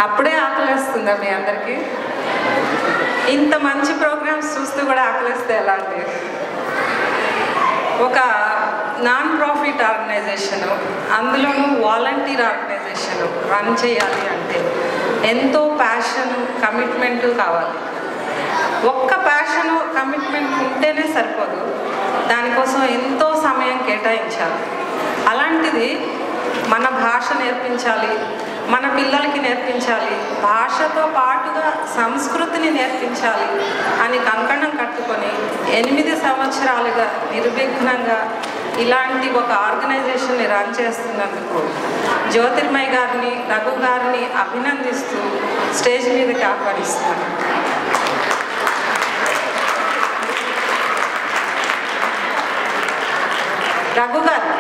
అప్పుడే ఆకలేస్తుందా మీ అందరికీ ఇంత మంచి ప్రోగ్రామ్స్ చూస్తూ కూడా ఆకలిస్తే ఎలా అండి ఒక నాన్ ప్రాఫిట్ ఆర్గనైజేషన్ అందులోనూ వాలంటీర్ ఆర్గనైజేషన్ రన్ చేయాలి అంటే ఎంతో ప్యాషన్ కమిట్మెంట్ కావాలి ఒక్క ప్యాషన్ కమిట్మెంట్ ఉంటేనే సరిపోదు దానికోసం ఎంతో సమయం కేటాయించాలి అలాంటిది మన భాష నేర్పించాలి మన పిల్లలకి నేర్పించాలి భాషతో పాటుగా సంస్కృతిని నేర్పించాలి అని కంకణం కట్టుకొని ఎనిమిది సంవత్సరాలుగా నిర్విఘ్నంగా ఇలాంటి ఒక ఆర్గనైజేషన్ని రన్ చేస్తున్నందుకు జ్యోతిర్మయ్ గారిని రఘు గారిని అభినందిస్తూ స్టేజ్ మీదకి ఆహ్వానిస్తున్నాను రఘు గారు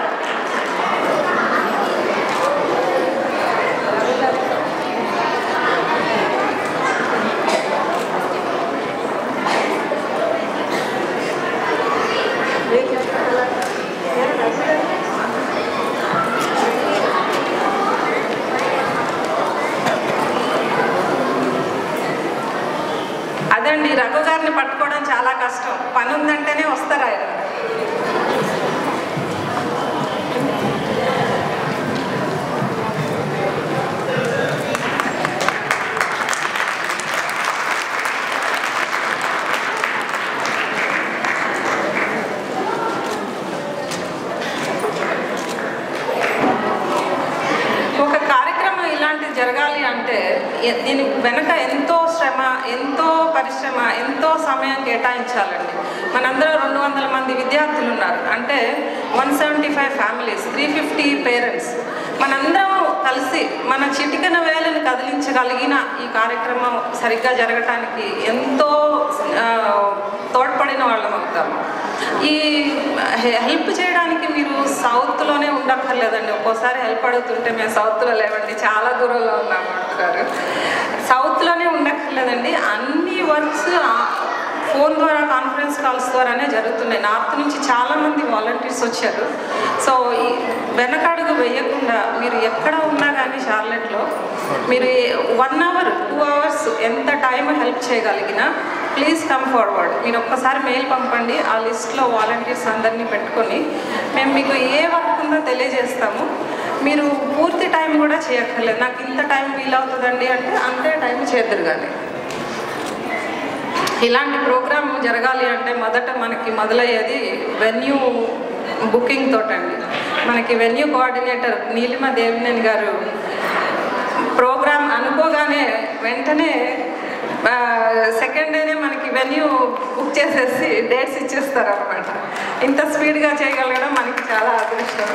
అదండి రఘు గారిని పట్టుకోవడం చాలా కష్టం పని ఉందంటేనే వస్తారు ఆయన ఒక కార్యక్రమం ఇలాంటిది జరగాలి అంటే ఎ- దీని వెనక ఎంతో శ్రమ ఎంతో పరిశ్రమ ఎంతో సమయం కేటాయించాలండి మనందరూ రెండు వందల మంది విద్యార్థులు ఉన్నారు అంటే one seventy five families three fifty parents మనందరం కలిసి మన చిటికన వేలను కదిలించగలిగిన ఈ కార్యక్రమం సరిగ్గా జరగటానికి ఎంతో ఆ, తోడ్పడిన వాళ్ళం అవుతాము ఈ హె- హెల్ప్ చేయడానికి మీరు సౌత్లోనే ఉండక్కర్లేదండి ఒక్కోసారి హెల్ప్ అడుగుతుంటే మేము సౌత్లో లేవండి చాలా దూరంలో ఉన్నాము అంటున్నారు సౌత్లోనే ఉండక్కర్లేదండి అన్ని వర్క్స్ ఫోన్ ద్వారా కాన్ఫరెన్స్ కాల్స్ ద్వారానే జరుగుతున్నాయి నార్త్ నుంచి చాలామంది వాలంటీర్స్ వచ్చారు సో ఈ వెనకడుగు వేయకుండా మీరు ఎక్కడ ఉన్నా కానీ షార్లెట్లో మీరు వన్ అవర్ టూ అవర్స్ ఎంత టైం హెల్ప్ చేయగలిగినా ప్లీజ్ కమ్ ఫార్వర్డ్ మీరు ఒక్కసారి మెయిల్ పంపండి ఆ లిస్ట్లో వాలంటీర్స్ అందరినీ పెట్టుకొని మేము మీకు ఏ వర్క్ ఉందో తెలియజేస్తాము మీరు పూర్తి టైం కూడా చేయక్కర్లేదు నాకు ఇంత టైం వీలవుతుందండి అంటే అంతే టైం చేద్దరు కానీ ఇలాంటి ప్రోగ్రామ్ జరగాలి అంటే మొదట మనకి మొదలయ్యేది వెన్యూ బుకింగ్ తోటండి మనకి వెన్యూ కోఆర్డినేటర్ నీలిమ దేవినేని గారు ప్రోగ్రామ్ అనుకోగానే వెంటనే సెకండ్ డేనే మనకి వెన్యూ బుక్ చేసేసి డేట్స్ ఇచ్చేస్తారు అనమాట ఇంత స్పీడ్గా చేయగలగడం మనకి చాలా అదృష్టం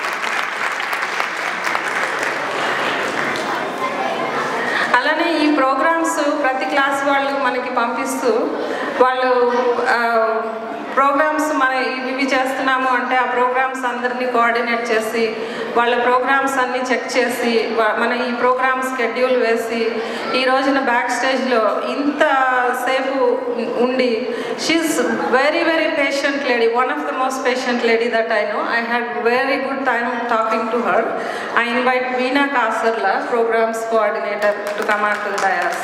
అలానే ఈ ప్రోగ్రామ్స్ ప్రతి క్లాస్ వాళ్ళు మనకి పంపిస్తూ వాళ్ళు ప్రోగ్రామ్స్ మన ఇవి ఇవి చేస్తున్నాము అంటే ఆ ప్రోగ్రామ్స్ అందరినీ కోఆర్డినేట్ చేసి వాళ్ళ ప్రోగ్రామ్స్ అన్నీ చెక్ చేసి వా- మన ఈ ప్రోగ్రామ్ స్కెడ్యూల్ వేసి ఈ రోజున బ్యాక్ స్టేజ్లో ఇంత సేపు ఉండి she's very very patient lady one of the most patient lady that I know I had very good time talking to her I invite Veena Kasarla programs coordinator to come out to the dais.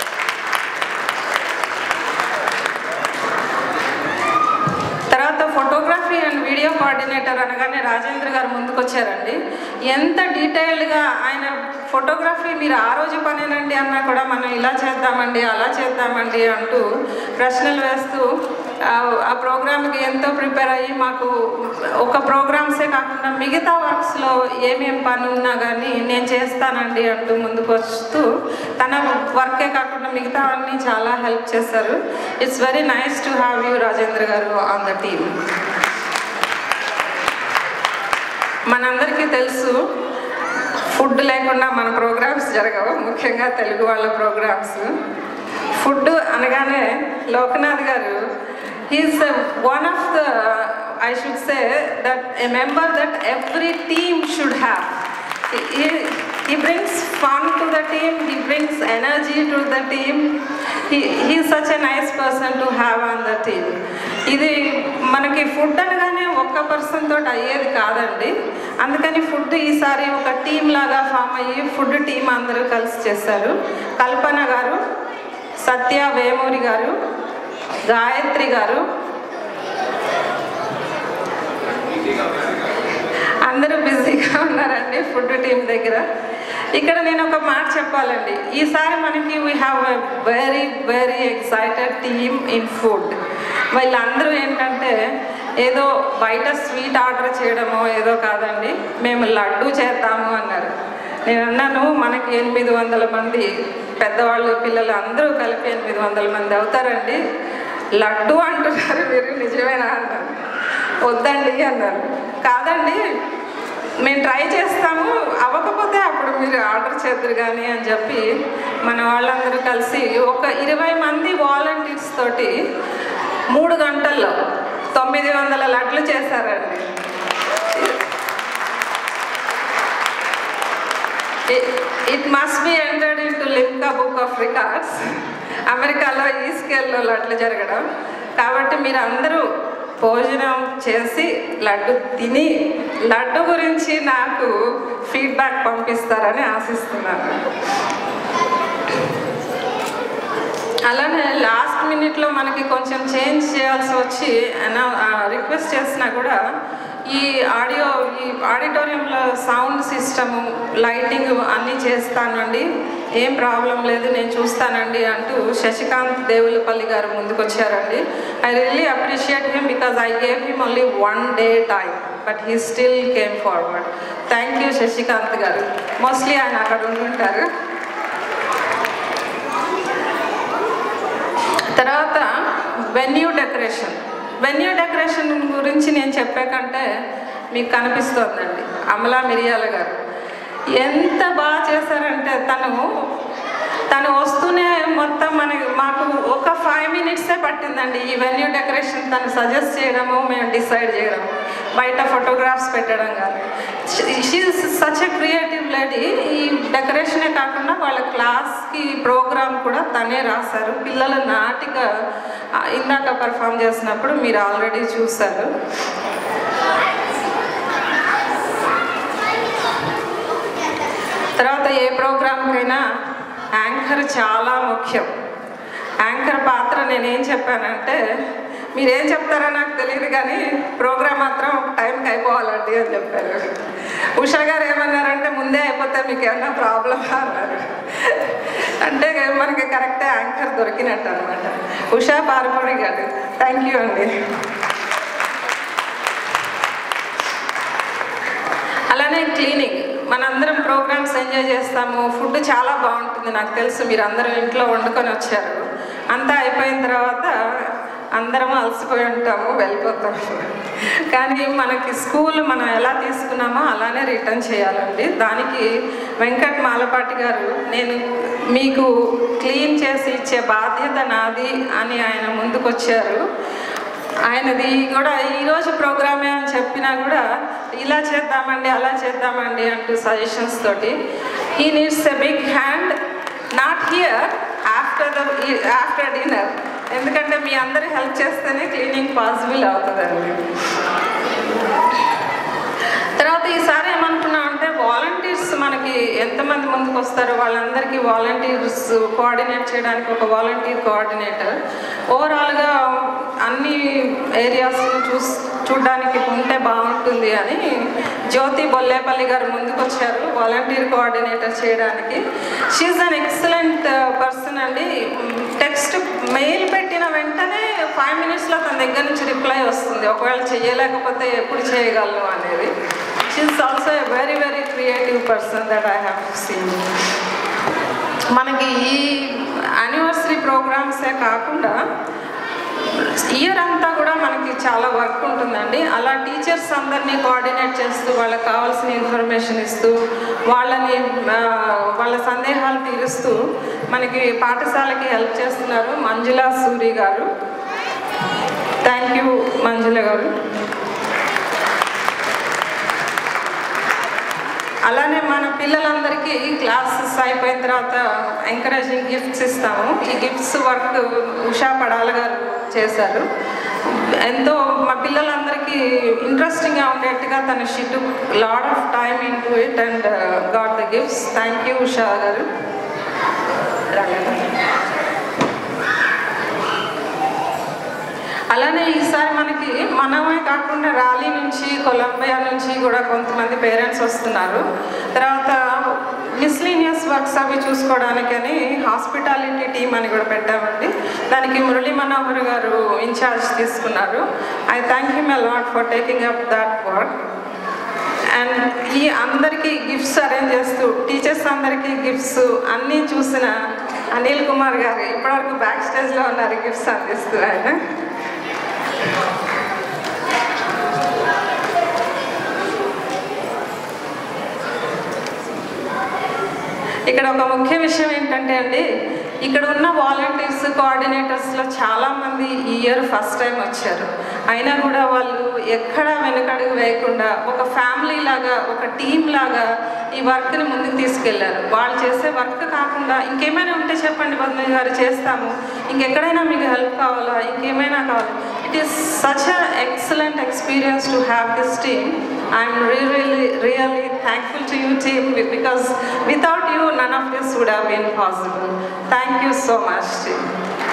తర్వాత photography and video coordinator అనగానే రాజేంద్ర గారు ముందుకు వచ్చారండి ఎంత డీటెయిల్డ్గా ఆయన photography మీరు ఆ రోజు పనేనండి అన్నా కూడా మనం ఇలా చేద్దామండి అలా చేద్దామండి అంటూ ప్రశ్నలు వేస్తూ ఆ- ఆ ప్రోగ్రామ్కి ఎంతో ప్రిపేర్ అయ్యి మాకు ఒక ప్రోగ్రామ్సే కాకుండా మిగతా వర్క్స్లో ఏమేం పని ఉన్నా కానీ నేను చేస్తానండి అంటూ ముందుకు వస్తూ తన వర్కే కాకుండా మిగతా అన్నీ చాలా హెల్ప్ చేశారు it's very nice to have you Rajendra garu on the team మనందరికీ తెలుసు ఫుడ్ లేకుండా మన ప్రోగ్రామ్స్ జరగవు ముఖ్యంగా తెలుగు వాళ్ళ ప్రోగ్రామ్స్ ఫుడ్ అనగానే Loknath garu he's one of the I should say that a member that every team should have he, he brings fun to the team he brings energy to the team. He he's such a nice person to have on the team. ఇది మనకి food అనగానే ఒక్క person తోటి అయ్యేది కాదండి అందుకని food ఈసారి ఒక టీం లాగా ఫామ్ అయ్యి ఫుడ్ టీం అందరూ కలిసి చేశారు కల్పన గారు సత్య వేమూరి గారు గాయత్రి గారు అందరూ బిజీగా ఉన్నారండి ఫుడ్ టీం దగ్గర ఇక్కడ నేను ఒక మాట చెప్పాలండి ఈసారి మనకి we have a very very excited team in food వీళ్ళందరూ ఏంటంటే ఏదో బయట స్వీట్ ఆర్డర్ చేయడమో ఏదో కాదండి మేము లడ్డు చేద్దాము అన్నారు నేను అన్నాను మనకి ఎనిమిది వందల మంది పెద్దవాళ్ళు పిల్లలు అందరూ కలిపి ఎనిమిది వందల మంది అవుతారండి లడ్డు అంటున్నారు మీరు నిజమేనా అన్నారు వద్దండి అన్నారు కాదండి మేము ట్రై చేస్తాము అవ్వకపోతే అప్పుడు మీరు ఆర్డర్ చేద్దరు కానీ అని చెప్పి మన వాళ్ళందరూ కలిసి ఒక ఇరవై మంది వాలంటీర్స్ తోటి మూడు గంటల్లో తొమ్మిది వందల లడ్లు చేశారండి it must be entered in to Limca book of records అమెరికాలో ఈ స్కేల్లో లడ్లు జరగడం కాబట్టి మీరు అందరూ భోజనం చేసి లడ్డు తిని లడ్డు గురించి నాకు ఫీడ్బ్యాక్ పంపిస్తారని ఆశిస్తున్నాను అలానే లాస్ట్ మినిట్లో మనకి కొంచెం చేంజ్ చేయాల్సి వచ్చి రిక్వెస్ట్ చేసినా కూడా ఈ ఆడియో ఈ ఆడిటోరియంలో సౌండ్ సిస్టము లైటింగ్ అన్నీ చేస్తానండి ఏం ప్రాబ్లం లేదు నేను చూస్తానండి అంటూ శశికాంత్ దేవులపల్లి గారు ముందుకు వచ్చారండి I really appreciate him because I gave him only one day time but he still came forward thank you Shashikant garu mostly ఆయన అక్కడ ఉంటుంటారు తర్వాత వెన్యూ డెకరేషన్ వెన్యూ డెకరేషన్ గురించి నేను చెప్పే కంటే మీకు కనిపిస్తోందండి అమలా మిరియాల గారు ఎంత బాగా చేశారంటే తను తను వస్తూనే మొత్తం మనకి మాకు ఒక ఫైవ్ మినిట్సే పట్టిందండి ఈ వెన్యూ డెకరేషన్ తను సజెస్ట్ చేయడము మేము డిసైడ్ చేయడము బయట ఫోటోగ్రాఫ్స్ పెట్టడం కానీ she's such a creative lady ఈ డెకరేషనే కాకుండా వాళ్ళ క్లాస్కి ప్రోగ్రామ్ కూడా తనే రాశారు పిల్లల నాటిక ఆ, ఇందాక పర్ఫామ్ చేసినప్పుడు మీరు ఆల్రెడీ చూశారు తర్వాత ఏ ప్రోగ్రామ్కైనా యాంకర్ చాలా ముఖ్యం యాంకర్ పాత్ర నేనేం చెప్పానంటే మీరేం చెప్తారో నాకు తెలియదు కానీ ప్రోగ్రామ్ మాత్రం ఒక టైంకి అయిపోవాలండి అని చెప్పారు ఉషా గారు ఏమన్నారంటే ముందే అయిపోతే మీకు ఏమన్నా ప్రాబ్లమా అన్నారు అంటే మనకి కరెక్టే యాంకర్ దొరికినట్టు అనమాట ఉషా పార్పడి గారు థ్యాంక్ యూ అండి అలానే క్లీనింగ్ మనందరం ప్రోగ్రామ్స్ ఎంజాయ్ చేస్తాము ఫుడ్ చాలా బాగుంటుంది నాకు తెలుసు మీరు అందరూ ఇంట్లో వండుకొని వచ్చారు అంతా అయిపోయిన తర్వాత అందరం అలసిపోయి ఉంటాము వెళ్ళిపోతాము కానీ మనకి స్కూల్ మనం ఎలా తీసుకున్నామో అలానే రిటర్న్ చేయాలండి దానికి వెంకట్ మాలపాటి గారు నేను మీకు క్లీన్ చేసి ఇచ్చే బాధ్యత నాది అని ఆయన ముందుకొచ్చారు ఆయనది కూడా ఈరోజు ప్రోగ్రామే అని చెప్పినా కూడా ఇలా చేద్దామండి అలా చేద్దామండి అంటూ సజెషన్స్ తోటి he needs a big hand not here after the after dinner ఎందుకంటే మీ అందరు హెల్ప్ చేస్తేనే క్లీనింగ్ పాసిబుల్ అవుతుందండి తర్వాత ఈసారి ఏమనుకున్నాం అంటే వాలంటీర్స్ మనకి ఎంతమంది ముందుకు వస్తారో వాళ్ళందరికీ వాలంటీర్స్ కోఆర్డినేట్ చేయడానికి ఒక వాలంటీర్ కోఆర్డినేటర్ ఓవరాల్గా అన్ని ఏరియాస్ చూస్ చూడడానికి ఉంటే బాగుంటుంది అని జ్యోతి బొల్లేపల్లి గారు ముందుకు వచ్చారు వాలంటీర్ కోఆర్డినేటర్ చేయడానికి షీఈ్ అన్ ఎక్సలెంట్ పర్సన్ అండి టెక్స్ట్ మెయిల్ పెట్టిన వెంటనే ఫైవ్ మినిట్స్లో తన దగ్గర నుంచి రిప్లై వస్తుంది ఒకవేళ చేయలేకపోతే ఎప్పుడు చేయగలను అనేది she's also a very very creative person that I have seen మనకి ఈ యానివర్సరీ ప్రోగ్రామ్సే కాకుండా ఇయర్ అంతా కూడా మనకి చాలా వర్క్ ఉంటుందండి అలా టీచర్స్ అందరినీ కోఆర్డినేట్ చేస్తూ వాళ్ళకి కావాల్సిన ఇన్ఫర్మేషన్ ఇస్తూ వాళ్ళని ఆ, వాళ్ళ సందేహాలు తీరుస్తూ మనకి పాఠశాలకి హెల్ప్ చేస్తున్నారు మంజులా సూరి గారు థ్యాంక్ యూ మంజుల గారు అలానే మన పిల్లలందరికీ క్లాసెస్ అయిపోయిన తర్వాత ఎంకరేజింగ్ గిఫ్ట్స్ ఇస్తాము ఈ గిఫ్ట్స్ వర్క్ ఉషా పడాల గారు చేశారు ఎంతో మా పిల్లలందరికీ ఇంట్రెస్టింగ్గా ఉండేట్టుగా తన she'd lot of time in to it and got the gifts thank you Usha garu అలానే ఈసారి మనకి మనమే కాకుండా ర్యాలీ నుంచి కొలంబియా నుంచి కూడా కొంతమంది పేరెంట్స్ వస్తున్నారు తర్వాత మిస్లీనియస్ వర్క్స్ అవి చూసుకోవడానికని హాస్పిటాలిటీ టీం అని కూడా పెట్టామండి దానికి మురళీ మనోహర్ గారు ఇన్ఛార్జ్ తీసుకున్నారు I thank him a lot for taking up that work and ఈ అందరికీ గిఫ్ట్స్ అరేంజ్ చేస్తూ టీచర్స్ అందరికీ గిఫ్ట్స్ అన్నీ చూసిన అనిల్ కుమార్ గారు ఇప్పటివరకు బ్యాక్ స్టేజ్లో ఉన్నారు గిఫ్ట్స్ అందిస్తూ ఆయన ఇక్కడ ఒక ముఖ్య విషయం ఏంటంటే అండి ఇక్కడ ఉన్న వాలంటీర్స్ కోఆర్డినేటర్స్లో చాలామంది ఈ ఇయర్ ఫస్ట్ టైం వచ్చారు అయినా కూడా వాళ్ళు ఎక్కడా వెనకడుగు వేయకుండా ఒక ఫ్యామిలీ లాగా ఒక టీం లాగా ఈ వర్క్ని ముందుకు తీసుకెళ్లారు వాళ్ళు చేసే వర్క్ కాకుండా ఇంకేమైనా ఉంటే చెప్పండి పద్మజ గారు చేస్తాము ఇంకెక్కడైనా మీకు హెల్ప్ కావాలా ఇంకేమైనా కావాలి it is such a excellent experience to have this team I'm really really thankful to you team because without you none of this would have been possible thank you so much team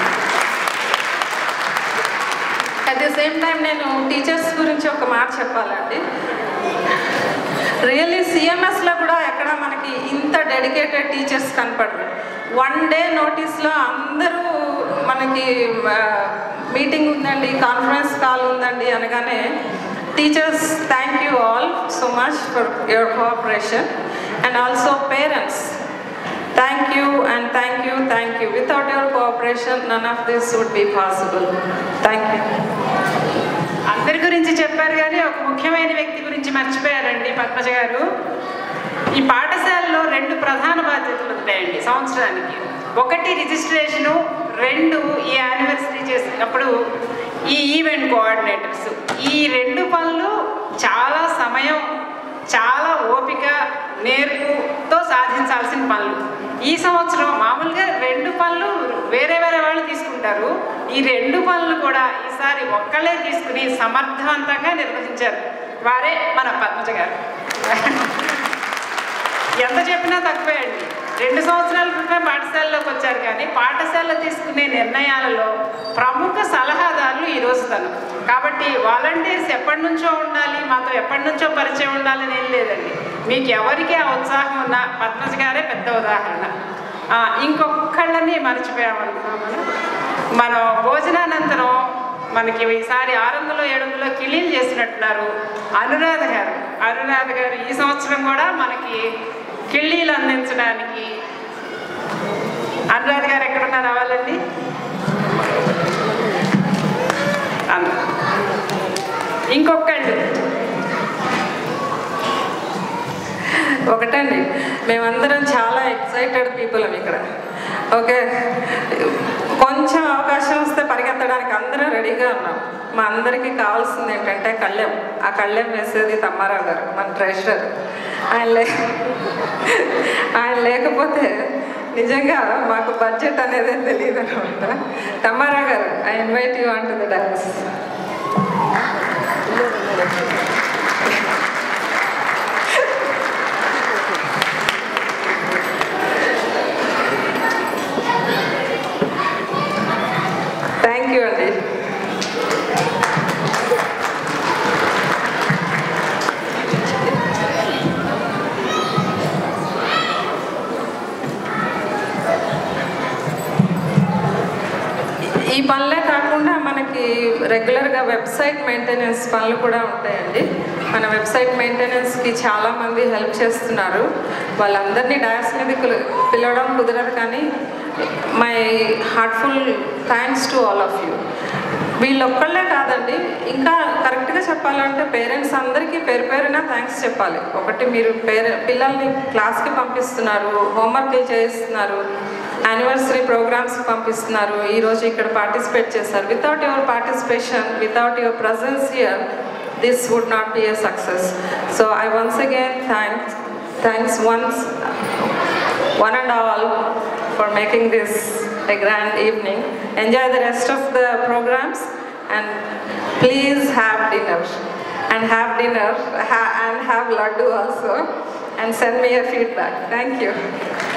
at the same time నేను teachers గురించి ఒక మాట చెప్పాలండి really సిఎంఎస్లో కూడా ఎక్కడ మనకి ఇంత dedicated teachers కనపడరు వన్ డే నోటీస్లో అందరూ మనకి మీటింగ్ ఉందండి కాన్ఫరెన్స్ కాల్ ఉందండి అనగానే teachers thank you all so much for your cooperation and also parents thank you and thank you thank you without your cooperation none of this would be possible thank you అందరి గురించి చెప్పారు కానీ ఒక ముఖ్యమైన వ్యక్తి గురించి మర్చిపోయారండి పద్మజ గారు ఈ పాఠశాలలో రెండు ప్రధాన బాధ్యతలు ఉంటాయండి సంవత్సరానికి ఒకటి రిజిస్ట్రేషను రెండు ఈ యానివర్సరీ చేసినప్పుడు ఈ ఈవెంట్ కోఆర్డినేటర్స్ ఈ రెండు పనులు చాలా సమయం చాలా ఓపిక నేర్పుతో సాధించాల్సిన పనులు ఈ సంవత్సరం మామూలుగా రెండు పనులు వేరే వేరే వాళ్ళు తీసుకుంటారు ఈ రెండు పనులు కూడా ఈసారి ఒక్కళ్ళే తీసుకుని సమర్థవంతంగా నిర్వహించారు వారే మన పద్మజ గారు ఎంత చెప్పినా తక్కువే అండి రెండు సంవత్సరాల క్రితమే పాఠశాలలోకి వచ్చారు కానీ పాఠశాలలో తీసుకునే నిర్ణయాలలో ప్రముఖ సలహాదారులు ఈరోజు తను కాబట్టి వాలంటీర్స్ ఎప్పటి నుంచో ఉండాలి మాతో ఎప్పటి నుంచో పరిచయం ఉండాలని ఏం లేదండి మీకు ఎవరికి ఆ ఉత్సాహం ఉన్నా పద్మజ గారే పెద్ద ఉదాహరణ ఆ, ఇంకొకళ్ళని మర్చిపోయామనుకున్నాం మనం మనం భోజనానంతరం మనకి ఈసారి ఆరు వందలు ఏడు వందలు కిలీలు చేసినట్టున్నారు అనురాధ గారు అనురాధ గారు ఈ సంవత్సరం కూడా మనకి కిళ్ళీలు అందించడానికి అనురాధ గారు ఎక్కడున్నారు రావాలండి అన్న. ఇంకొకళ్ళు ఒకటండి మేమందరం చాలా ఎక్సైటెడ్ పీపుల్ ఇక్కడ ఓకే కొంచెం అవకాశం వస్తే పరిగెత్తడానికి అందరం రెడీగా ఉన్నాం మా అందరికీ కావాల్సింది ఏంటంటే కళ్యాణ్ ఆ కళ్యాణ్ వేసేది తమ్మారావు గారు మన ట్రెషరర్ ఆయన లే ఆయన లేకపోతే నిజంగా మాకు బడ్జెట్ అనేది తెలియదు అనమాట Tammarao garu I invite you onto the dance thank you అండి ఈ పనులే కాకుండా మనకి రెగ్యులర్గా వెబ్సైట్ మెయింటెనెన్స్ పనులు కూడా ఉంటాయండి మన వెబ్సైట్ మెయింటెనెన్స్కి చాలామంది హెల్ప్ చేస్తున్నారు వాళ్ళందరినీ డయాస్ మీద పిలవడం కుదరదు కానీ my heartful thanks to all of you వీళ్ళొక్కళ్ళే కాదండి ఇంకా కరెక్ట్గా చెప్పాలంటే పేరెంట్స్ అందరికీ పేరు పేరున థ్యాంక్స్ చెప్పాలి ఒకటి మీరు పేరె పిల్లల్ని క్లాస్కి పంపిస్తున్నారు హోంవర్క్లు చేయిస్తున్నారు యానివర్సరీ ప్రోగ్రామ్స్ పంపిస్తున్నారు ఈరోజు ఇక్కడ పార్టిసిపేట్ చేస్తారు without your participation without your presence here this would not be a success so I once again thanks Thanks once, one and all, for making this a grand evening. Enjoy the rest of the programs and please have dinner. And have dinner ha- and have laddu also. And send me a feedback. Thank you.